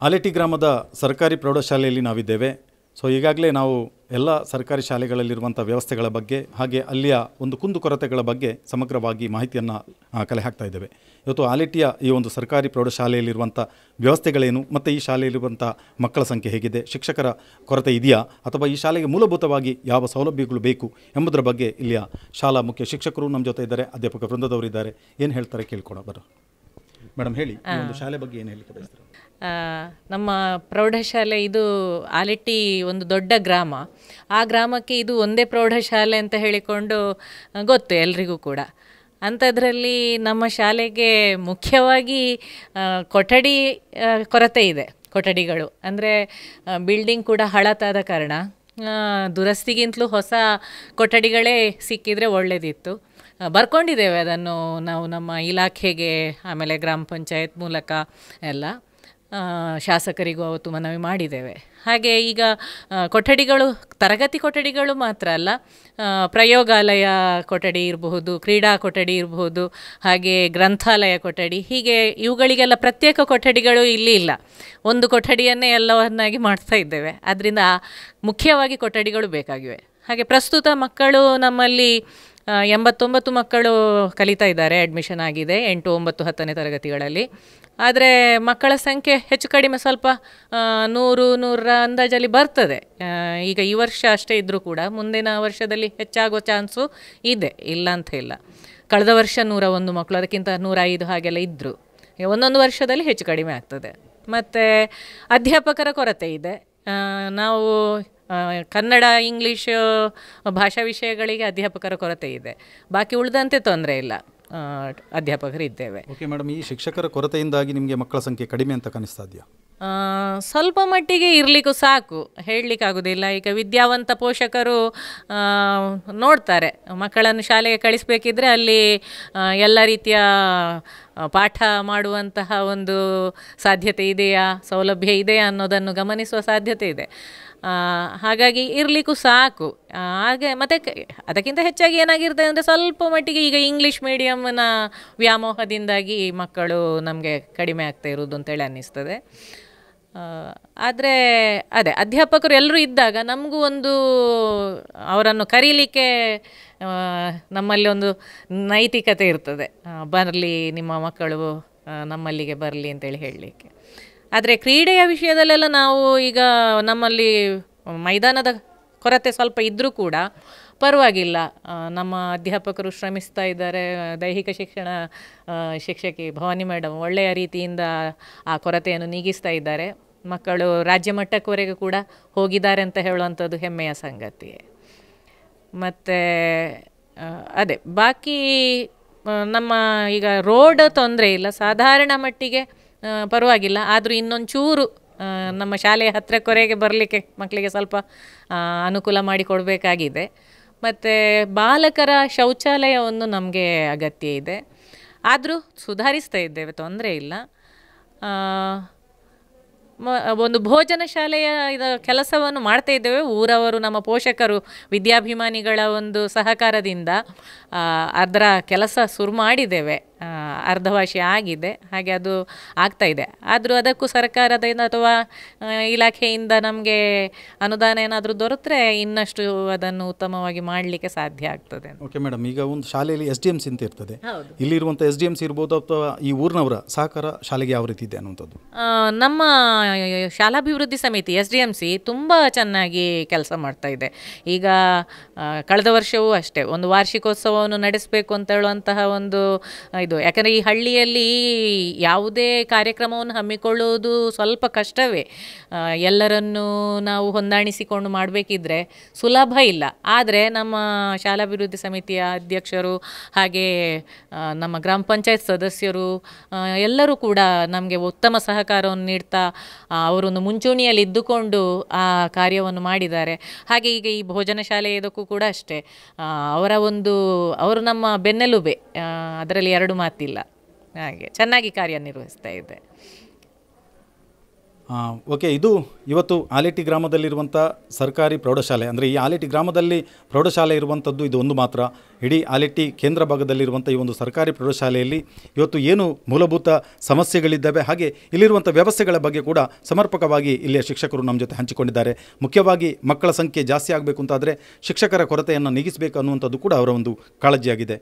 ಆಲೆಟಿ ಗ್ರಾಮದ ಸರ್ಕಾರಿ ಪ್ರೌಢಶಾಲೆಯಲ್ಲಿ ನಾವಿದ್ದೇವೆ ಸೊ ಈಗಾಗಲೇ ನಾವು ಎಲ್ಲ ಸರ್ಕಾರಿ ಶಾಲೆಗಳಲ್ಲಿರುವಂಥ ವ್ಯವಸ್ಥೆಗಳ ಬಗ್ಗೆ ಹಾಗೆ ಅಲ್ಲಿಯ ಒಂದು ಕುಂದುಕೊರತೆಗಳ ಬಗ್ಗೆ ಸಮಗ್ರವಾಗಿ ಮಾಹಿತಿಯನ್ನು ಆ, ಕಲೆ ಹಾಕ್ತಾ ಇದ್ದೇವೆ ಇವತ್ತು ಆಲೆಟಿಯ ಈ ಒಂದು ಸರ್ಕಾರಿ ಪ್ರೌಢಶಾಲೆಯಲ್ಲಿರುವಂಥ ವ್ಯವಸ್ಥೆಗಳೇನು ಮತ್ತು ಈ ಶಾಲೆಯಲ್ಲಿರುವಂಥ ಮಕ್ಕಳ ಸಂಖ್ಯೆ ಹೇಗಿದೆ ಶಿಕ್ಷಕರ ಕೊರತೆ ಇದೆಯಾ ಅಥವಾ ಈ ಶಾಲೆಗೆ ಮೂಲಭೂತವಾಗಿ ಯಾವ ಸೌಲಭ್ಯಗಳು ಬೇಕು ಎಂಬುದರ ಬಗ್ಗೆ ಇಲ್ಲಿಯ ಶಾಲಾ ಮುಖ್ಯ ಶಿಕ್ಷಕರು ನಮ್ಮ ಜೊತೆ ಇದ್ದಾರೆ ಅಧ್ಯಾಪಕ ವೃಂದದವರಿದ್ದಾರೆ ಏನು ಹೇಳ್ತಾರೆ ಕೇಳ್ಕೊಳ ಬರೋ ಮೇಡಮ್ ಹೇಳಿ ಈ ಒಂದು ಶಾಲೆ ಬಗ್ಗೆ ಏನು ಹೇಳಲಿಕ್ಕೆ ಬಯಸ್ತಾರೆ ಆ, ನಮ್ಮ ಪ್ರೌಢಶಾಲೆ ಇದು ಆಲೆಟ್ಟಿ ಒಂದು ದೊಡ್ಡ ಗ್ರಾಮ ಆ ಗ್ರಾಮಕ್ಕೆ ಇದು ಒಂದೇ ಪ್ರೌಢಶಾಲೆ ಅಂತ ಹೇಳಿಕೊಂಡು ಆ, ಗೊತ್ತು ಎಲ್ರಿಗೂ ಕೂಡ ಅಂಥದ್ರಲ್ಲಿ ನಮ್ಮ ಶಾಲೆಗೆ ಮುಖ್ಯವಾಗಿ ಆ, ಕೊಠಡಿ ಆ, ಕೊರತೆ ಇದೆ ಕೊಠಡಿಗಳು ಅಂದರೆ ಬಿಲ್ಡಿಂಗ್ ಕೂಡ ಹಳತಾದ ಕಾರಣ ಆ, ದುರಸ್ತಿಗಿಂತಲೂ ಹೊಸ ಕೊಠಡಿಗಳೇ ಸಿಕ್ಕಿದರೆ ಒಳ್ಳೆಯದಿತ್ತು ಆ, ಬರ್ಕೊಂಡಿದ್ದೇವೆ ಅದನ್ನು ನಾವು ನಮ್ಮ ಇಲಾಖೆಗೆ ಆಮೇಲೆ ಗ್ರಾಮ ಪಂಚಾಯತ್ ಮೂಲಕ ಎಲ್ಲ ಆ, ಶಾಸಕರಿಗೂ ಅವತ್ತು ಮನವಿ ಮಾಡಿದ್ದೇವೆ ಹಾಗೆ ಈಗ ಆ, ಕೊಠಡಿಗಳು ತರಗತಿ ಕೊಠಡಿಗಳು ಮಾತ್ರ ಅಲ್ಲ ಆ, ಪ್ರಯೋಗಾಲಯ ಕೊಠಡಿ ಇರಬಹುದು ಕ್ರೀಡಾ ಕೊಠಡಿ ಇರಬಹುದು ಹಾಗೆ ಗ್ರಂಥಾಲಯ ಕೊಠಡಿ ಹೀಗೆ ಇವುಗಳಿಗೆಲ್ಲ ಪ್ರತ್ಯೇಕ ಕೊಠಡಿಗಳು ಇಲ್ಲಿ ಇಲ್ಲ ಒಂದು ಕೊಠಡಿಯನ್ನೇ ಎಲ್ಲವನ್ನಾಗಿ ಮಾಡ್ತಾ ಇದ್ದೇವೆ ಅದರಿಂದ ಮುಖ್ಯವಾಗಿ ಕೊಠಡಿಗಳು ಬೇಕಾಗಿವೆ ಹಾಗೆ ಪ್ರಸ್ತುತ ಮಕ್ಕಳು ನಮ್ಮಲ್ಲಿ ಆ, ಎಂಬತ್ತೊಂಬತ್ತು ಮಕ್ಕಳು ಕಲಿತಾ ಇದ್ದಾರೆ ಅಡ್ಮಿಷನ್ ಆಗಿದೆ ಎಂಟು ಒಂಬತ್ತು ಹತ್ತನೇ ತರಗತಿಗಳಲ್ಲಿ ಆದರೆ ಮಕ್ಕಳ ಸಂಖ್ಯೆ ಹೆಚ್ಚು ಕಡಿಮೆ ಸ್ವಲ್ಪ ಆ, ನೂರು ನೂರರ ಅಂದಾಜಲ್ಲಿ ಬರ್ತದೆ ಆ, ಈಗ ಈ ವರ್ಷ ಅಷ್ಟೇ ಇದ್ದರೂ ಕೂಡ ಮುಂದಿನ ವರ್ಷದಲ್ಲಿ ಹೆಚ್ಚಾಗೋ ಚಾನ್ಸು ಇದೆ ಇಲ್ಲ ಅಂತ ಇಲ್ಲ ಕಳೆದ ವರ್ಷ ನೂರ ಒಂದು ಮಕ್ಕಳು ಅದಕ್ಕಿಂತ ನೂರ ಐದು ಹಾಗೆಲ್ಲ ಇದ್ದರು ಒಂದೊಂದು ವರ್ಷದಲ್ಲಿ ಹೆಚ್ಚು ಕಡಿಮೆ ಆಗ್ತದೆ ಮತ್ತು ಅಧ್ಯಾಪಕರ ಕೊರತೆ ಇದೆ ಆ, ನಾವು ಆ, ಕನ್ನಡ ಇಂಗ್ಲೀಷ್ ಭಾಷಾ ವಿಷಯಗಳಿಗೆ ಅಧ್ಯಾಪಕರ ಕೊರತೆ ಇದೆ ಬಾಕಿ ಉಳಿದಂತೆ ತೊಂದರೆ ಇಲ್ಲ ಆ, ಅಧ್ಯಾಪಕರು ಇದ್ದೇವೆ ಓಕೆ ಮೇಡಮ್ ಈ ಶಿಕ್ಷಕರ ಕೊರತೆಯಿಂದಾಗಿ ನಿಮಗೆ ಮಕ್ಕಳ ಸಂಖ್ಯೆ ಕಡಿಮೆ ಅಂತ ಕಾಣಿಸ್ತಾ ಇದೆಯಾ ಆ, ಸ್ವಲ್ಪ ಮಟ್ಟಿಗೆ ಇರಲಿಕ್ಕೂ ಸಾಕು ಹೇಳಲಿಕ್ಕಾಗೋದಿಲ್ಲ ಈಗ ವಿದ್ಯಾವಂತ ಪೋಷಕರು ಆ, ನೋಡ್ತಾರೆ ಮಕ್ಕಳನ್ನು ಶಾಲೆಗೆ ಕಳಿಸ್ಬೇಕಿದ್ರೆ ಅಲ್ಲಿ ಆ, ಎಲ್ಲ ರೀತಿಯ ಆ, ಪಾಠ ಮಾಡುವಂತಹ ಒಂದು ಸಾಧ್ಯತೆ ಇದೆಯಾ ಸೌಲಭ್ಯ ಇದೆಯಾ ಅನ್ನೋದನ್ನು ಗಮನಿಸುವ ಸಾಧ್ಯತೆ ಇದೆ ಆ, ಹಾಗಾಗಿ ಇರಲಿಕ್ಕೂ ಸಾಕು ಆ, ಹಾಗೆ ಮತ್ತು ಕ- ಅದಕ್ಕಿಂತ ಹೆಚ್ಚಾಗಿ ಏನಾಗಿರ್ತದೆ ಅಂದರೆ ಸ್ವಲ್ಪ ಮಟ್ಟಿಗೆ ಈಗ ಇಂಗ್ಲೀಷ್ ಮೀಡಿಯಮ್ನ ವ್ಯಾಮೋಹದಿಂದಾಗಿ ಮಕ್ಕಳು ನಮಗೆ ಕಡಿಮೆ ಆಗ್ತಾ ಇರೋದು ಅಂತೇಳಿ ಅನ್ನಿಸ್ತದೆ ಆದರೆ ಅದೇ ಅಧ್ಯಾಪಕರು ಎಲ್ಲರೂ ಇದ್ದಾಗ ನಮಗೂ ಒಂದು ಅವರನ್ನು ಕರೀಲಿಕ್ಕೆ ಆ, ನಮ್ಮಲ್ಲಿ ಒಂದು ನೈತಿಕತೆ ಇರ್ತದೆ ಬರಲಿ ನಿಮ್ಮ ಮಕ್ಕಳು ಆ, ನಮ್ಮಲ್ಲಿಗೆ ಬರಲಿ ಅಂತೇಳಿ ಹೇಳಲಿಕ್ಕೆ ಆದರೆ ಕ್ರೀಡೆಯ ವಿಷಯದಲ್ಲೆಲ್ಲ ನಾವು ಈಗ ನಮ್ಮಲ್ಲಿ ಮೈದಾನದ ಕೊರತೆ ಸ್ವಲ್ಪ ಇದ್ದರೂ ಕೂಡ ಪರವಾಗಿಲ್ಲ ಆ, ನಮ್ಮ ಅಧ್ಯಾಪಕರು ಶ್ರಮಿಸ್ತಾ ಇದ್ದಾರೆ ದೈಹಿಕ ಶಿಕ್ಷಣ ಆ, ಶಿಕ್ಷಕಿ ಭವಾನಿ ಮೇಡಮ್ ಒಳ್ಳೆಯ ರೀತಿಯಿಂದ ಆ ಕೊರತೆಯನ್ನು ನೀಗಿಸ್ತಾ ಇದ್ದಾರೆ ಮಕ್ಕಳು ರಾಜ್ಯ ಮಟ್ಟಕ್ಕವರೆಗೂ ಕೂಡ ಹೋಗಿದ್ದಾರೆ ಅಂತ ಹೇಳುವಂಥದ್ದು ಹೆಮ್ಮೆಯ ಸಂಗತಿ ಮತ್ತು ಅದೇ ಬಾಕಿ ಆ, ನಮ್ಮ ಈಗ ರೋಡ್ ತೊಂದರೆ ಇಲ್ಲ ಸಾಧಾರಣ ಮಟ್ಟಿಗೆ ಆ, ಪರವಾಗಿಲ್ಲ ಆದರೂ ಇನ್ನೊಂಚೂರು ಆ, ನಮ್ಮ ಶಾಲೆಯ ಹತ್ತಿರಕ್ಕೊರೆಗೆ ಬರಲಿಕ್ಕೆ ಮಕ್ಕಳಿಗೆ ಸ್ವಲ್ಪ ಆ, ಅನುಕೂಲ ಮಾಡಿಕೊಡಬೇಕಾಗಿದೆ ಮತ್ತು ಬಾಲಕರ ಶೌಚಾಲಯವನ್ನು ನಮಗೆ ಅಗತ್ಯ ಇದೆ ಆದರೂ ಸುಧಾರಿಸ್ತಾ ಇದ್ದೇವೆ ತೊಂದರೆ ಇಲ್ಲ ಆ, ಮ ಒಂದು ಭೋಜನ ಶಾಲೆಯ ಇದು ಕೆಲಸವನ್ನು ಮಾಡ್ತಾ ಇದ್ದೇವೆ ಊರವರು ನಮ್ಮ ಪೋಷಕರು ವಿದ್ಯಾಭಿಮಾನಿಗಳ ಒಂದು ಸಹಕಾರದಿಂದ ಆ, ಅದರ ಕೆಲಸ ಶುರು ಮಾಡಿದ್ದೇವೆ ಆ, ಅರ್ಧವಾಸಿ ಆಗಿದೆ ಹಾಗೆ ಅದು ಆಗ್ತಾ ಇದೆ ಆದರೂ ಅದಕ್ಕೂ ಸರ್ಕಾರದಿಂದ ಅಥವಾ ಆ, ಇಲಾಖೆಯಿಂದ ನಮಗೆ ಅನುದಾನ ಏನಾದರೂ ದೊರೆತರೆ ಇನ್ನಷ್ಟು ಅದನ್ನು ಉತ್ತಮವಾಗಿ ಮಾಡಲಿಕ್ಕೆ ಸಾಧ್ಯ ಆಗ್ತದೆ ಓಕೆ ಮೇಡಮ್ ಈಗ ಒಂದು ಶಾಲೆಯಲ್ಲಿ ಎಸ್ ಡಿ ಎಮ್ ಸಿ ಅಂತ ಇರ್ತದೆ ಹೌದು. ಇಲ್ಲಿರುವಂಥ ಎಸ್ ಡಿ ಎಮ್ ಸಿ ಇರ್ಬೋದು ಅಥವಾ ಈ ಊರಿನವರ ಸಹಕಾರ ಶಾಲೆಗೆ ಯಾವ ರೀತಿ ಇದೆ ಅನ್ನುವಂಥದ್ದು ಆ, ನಮ್ಮ ಶಾಲಾಭಿವೃದ್ಧಿ ಸಮಿತಿ ಎಸ್ ಡಿ ಎಮ್ ಸಿ ತುಂಬ ಚೆನ್ನಾಗಿ ಕೆಲಸ ಮಾಡ್ತಾ ಇದೆ ಈಗ ಆ, ಕಳೆದ ವರ್ಷವೂ ಅಷ್ಟೇ ಒಂದು ವಾರ್ಷಿಕೋತ್ಸವವನ್ನು ನಡೆಸಬೇಕು ಅಂತ ಹೇಳುವಂತಹ ಒಂದು ಆ, ಇದು ಯಾಕಂದರೆ ಈ ಹಳ್ಳಿಯಲ್ಲಿ ಯಾವುದೇ ಕಾರ್ಯಕ್ರಮವನ್ನು ಹಮ್ಮಿಕೊಳ್ಳುವುದು ಸ್ವಲ್ಪ ಕಷ್ಟವೇ ಆ, ಎಲ್ಲರನ್ನೂ ನಾವು ಹೊಂದಾಣಿಸಿಕೊಂಡು ಮಾಡಬೇಕಿದ್ರೆ ಸುಲಭ ಇಲ್ಲ ಆದರೆ ನಮ್ಮ ಶಾಲಾಭಿವೃದ್ಧಿ ಸಮಿತಿಯ ಅಧ್ಯಕ್ಷರು ಹಾಗೆ ಆ, ನಮ್ಮ ಗ್ರಾಮ ಪಂಚಾಯತ್ ಸದಸ್ಯರು ಆ, ಎಲ್ಲರೂ ಕೂಡ ನಮಗೆ ಉತ್ತಮ ಸಹಕಾರವನ್ನು ನೀಡ್ತಾ ಆ, ಅವರೊಂದು ಮುಂಚೂಣಿಯಲ್ಲಿ ಇದ್ದುಕೊಂಡು ಆ ಕಾರ್ಯವನ್ನು ಮಾಡಿದ್ದಾರೆ ಹಾಗೆ ಈಗ ಈ ಭೋಜನ ಶಾಲೆ ಇದಕ್ಕೂ ಕೂಡ ಅಷ್ಟೇ ಆ, ಅವರ ಒಂದು ಅವರು ನಮ್ಮ ಬೆನ್ನೆಲುಬೆ ಆ, ಅದರಲ್ಲಿ ಎರಡು ಮಾತಿಲ್ಲ ಹಾಗೆ ಚೆನ್ನಾಗಿ ಕಾರ್ಯನಿರ್ವಹಿಸ್ತಾ ಇದೆ ಆ, ಓಕೆ ಇದು ಇವತ್ತು ಆಲೇಟಿ ಗ್ರಾಮದಲ್ಲಿರುವಂಥ ಸರ್ಕಾರಿ ಪ್ರೌಢಶಾಲೆ ಅಂದರೆ ಈ ಆಲೇಟಿ ಗ್ರಾಮದಲ್ಲಿ ಪ್ರೌಢಶಾಲೆ ಇರುವಂಥದ್ದು ಇದು ಒಂದು ಮಾತ್ರ ಇಡೀ ಆಲೇಟಿ ಕೇಂದ್ರ ಭಾಗದಲ್ಲಿರುವಂಥ ಈ ಒಂದು ಸರ್ಕಾರಿ ಪ್ರೌಢಶಾಲೆಯಲ್ಲಿ ಇವತ್ತು ಏನು ಮೂಲಭೂತ ಸಮಸ್ಯೆಗಳಿದ್ದಾವೆ ಹಾಗೆ ಇಲ್ಲಿರುವಂಥ ವ್ಯವಸ್ಥೆಗಳ ಬಗ್ಗೆ ಕೂಡ ಸಮರ್ಪಕವಾಗಿ ಇಲ್ಲಿಯ ಶಿಕ್ಷಕರು ನಮ್ಮ ಜೊತೆ ಹಂಚಿಕೊಂಡಿದ್ದಾರೆ ಮುಖ್ಯವಾಗಿ ಮಕ್ಕಳ ಸಂಖ್ಯೆ ಜಾಸ್ತಿ ಆಗಬೇಕು ಅಂತಾದರೆ ಶಿಕ್ಷಕರ ಕೊರತೆಯನ್ನು ನೀಗಿಸಬೇಕು ಅನ್ನುವಂಥದ್ದು ಕೂಡ ಅವರ ಒಂದು ಕಾಳಜಿಯಾಗಿದೆ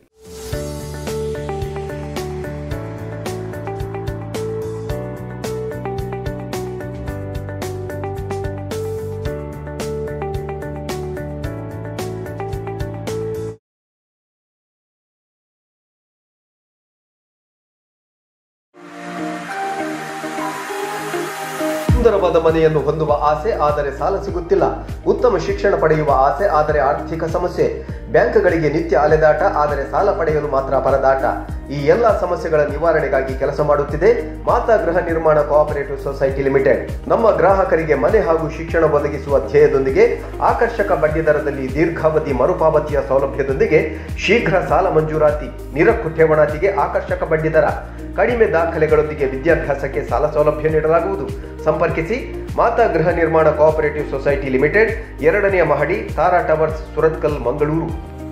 ಸುಂದರವಾದ ಮನೆಯನ್ನು ಹೊಂದುವ ಆಸೆ ಆದರೆ ಸಾಲ ಸಿಗುತ್ತಿಲ್ಲ ಉತ್ತಮ ಶಿಕ್ಷಣ ಪಡೆಯುವ ಆಸೆ ಆದರೆ ಆರ್ಥಿಕ ಸಮಸ್ಯೆ ಬ್ಯಾಂಕ್ಗಳಿಗೆ ನಿತ್ಯ ಅಲೆದಾಟ ಆದರೆ ಸಾಲ ಪಡೆಯಲು ಮಾತ್ರ ಪರದಾಟ ಈ ಎಲ್ಲ ಸಮಸ್ಯೆಗಳ ನಿವಾರಣೆಗಾಗಿ ಕೆಲಸ ಮಾಡುತ್ತಿದೆ ಮಾತಾ ಗೃಹ ನಿರ್ಮಾಣ ಕೋಆಪರೇಟಿವ್ ಸೊಸೈಟಿ ಲಿಮಿಟೆಡ್ ನಮ್ಮ ಗ್ರಾಹಕರಿಗೆ ಮನೆ ಹಾಗೂ ಶಿಕ್ಷಣ ಒದಗಿಸುವ ಧ್ಯೇಯದೊಂದಿಗೆ ಆಕರ್ಷಕ ಬಡ್ಡಿ ದರದಲ್ಲಿ ದೀರ್ಘಾವಧಿ ಮರುಪಾವತಿಯ ಸೌಲಭ್ಯದೊಂದಿಗೆ ಶೀಘ್ರ ಸಾಲ ಮಂಜೂರಾತಿ ನಿರಕ್ಕು ಠೇವಣಾತಿಗೆ ಆಕರ್ಷಕ ಬಡ್ಡಿ ದರ ಕಡಿಮೆ ದಾಖಲೆಗಳೊಂದಿಗೆ ವಿದ್ಯಾಭ್ಯಾಸಕ್ಕೆ ಸಾಲ ಸೌಲಭ್ಯ ನೀಡಲಾಗುವುದು ಸಂಪರ್ಕಿಸಿ ಮಾತಾ ಗೃಹ ನಿರ್ಮಾಣ ಕೋಆಪರೇಟಿವ್ ಸೊಸೈಟಿ ಲಿಮಿಟೆಡ್ ಎರಡನೆಯ ಮಹಡಿ ತಾರಾ ಟವರ್ಸ್ ಸುರತ್ಕಲ್ ಮಂಗಳೂರು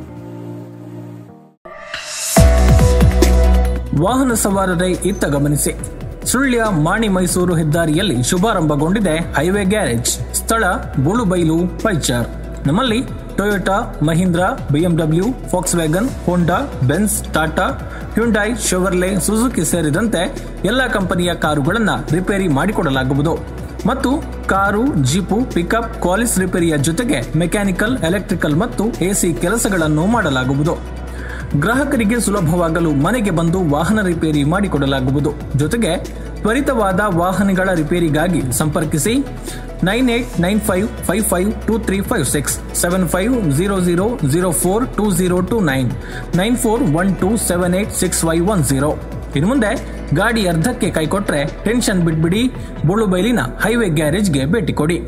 ವಾಹನ ಸವಾರರೇ ಇತ್ತ ಗಮನಿಸಿ ಸುಳ್ಯ ಮಾಣಿ ಮೈಸೂರು ಹೆದ್ದಾರಿಯಲ್ಲಿ ಶುಭಾರಂಭಗೊಂಡಿದೆ ಹೈವೇ ಗ್ಯಾರೇಜ್ ಸ್ಥಳ ಬುಳುಬೈಲು ಪೈಚರ್ ನಮ್ಮಲ್ಲಿ Toyota Mahindra BMW Volkswagen Honda Benz Tata Hyundai Chevrolet Suzuki ಸೇರಿದಂತೆ ಎಲ್ಲ ಕಂಪನಿಯ ಕಾರುಗಳನ್ನು ರಿಪೇರಿ ಮಾಡಿಕೊಡಲಾಗುವುದು ಮತ್ತು ಕಾರು ಜೀಪು ಪಿಕಪ್ ಕ್ವಾಲಿಸ್ ರಿಪೇರಿಯ ಜೊತೆಗೆ ಮೆಕ್ಯಾನಿಕಲ್ ಎಲೆಕ್ಟ್ರಿಕಲ್ ಮತ್ತು ಎಸಿ ಕೆಲಸಗಳನ್ನು ಮಾಡಲಾಗುವುದು ಗ್ರಾಹಕರಿಗೆ ಸುಲಭವಾಗಲು ಮನೆಗೆ ಬಂದು ವಾಹನ ರಿಪೇರಿ ಮಾಡಿಕೊಡಲಾಗುವುದು ಜೊತೆಗೆ ತ್ವರಿತವಾದ ವಾಹನಗಳ ರಿಪೇರಿಗಾಗಿ ಸಂಪರ್ಕಿಸಿ nine eight nine five five five two three five six seven five zero zero zero four two zero two nine nine four one two seven eight six five one zero ಇನ್ನು ಮುಂದೆ ಗಾಡಿ ಅರ್ಧಕ್ಕೆ ಕೈಕೊಟ್ರೆ tension ಬಿಟ್ಬಿಡಿ ಬುಳುಬೈಲಿನ highway ಗ್ಯಾರೇಜ್ಗೆ ಭೇಟಿ ಕೊಡಿ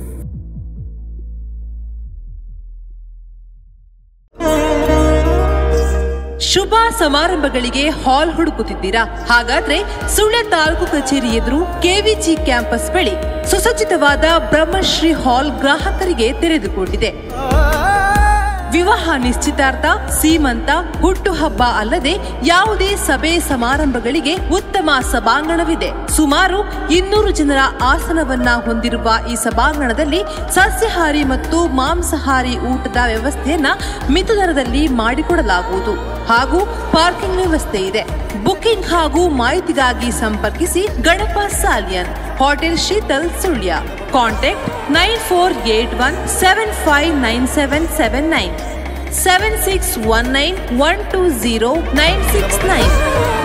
ಶುಭ ಸಮಾರಂಭಗಳಿಗೆ ಹಾಲ್ ಹುಡುಕುತ್ತಿದ್ದೀರಾ ಹಾಗಾದ್ರೆ ಸುಳ್ಯ ತಾಲೂಕು ಕಚೇರಿ ಎದುರು ಕೆವಿಜಿ ಕ್ಯಾಂಪಸ್ ಬಳಿ ಸುಸಜ್ಜಿತವಾದ ಬ್ರಹ್ಮಶ್ರೀ ಹಾಲ್ ಗ್ರಾಹಕರಿಗೆ ತೆರೆದುಕೊಂಡಿದೆ ವಿವಾಹ ನಿಶ್ಚಿತಾರ್ಥ ಸೀಮಂತ ಹುಟ್ಟುಹಬ್ಬ ಅಲ್ಲದೆ ಯಾವುದೇ ಸಭೆ ಸಮಾರಂಭಗಳಿಗೆ ಉತ್ತಮ ಸಭಾಂಗಣವಿದೆ ಸುಮಾರು ಇನ್ನೂರು ಜನರ ಆಸನವನ್ನ ಹೊಂದಿರುವ ಈ ಸಭಾಂಗಣದಲ್ಲಿ ಸಸ್ಯಾಹಾರಿ ಮತ್ತು ಮಾಂಸಾಹಾರಿ ಊಟದ ವ್ಯವಸ್ಥೆಯನ್ನ ಮಿತ ದರದಲ್ಲಿ ಮಾಡಿಕೊಡಲಾಗುವುದು ಹಾಗೂ ಪಾರ್ಕಿಂಗ್ ವ್ಯವಸ್ಥೆ ಇದೆ ಬುಕಿಂಗ್ ಹಾಗೂ ಮಾಹಿತಿಗಾಗಿ ಸಂಪರ್ಕಿಸಿ Ganapa Saliyan hotel Sheetal Sullia contact nine four eight one seven five nine seven seven nine seven six one nine one two zero nine six nine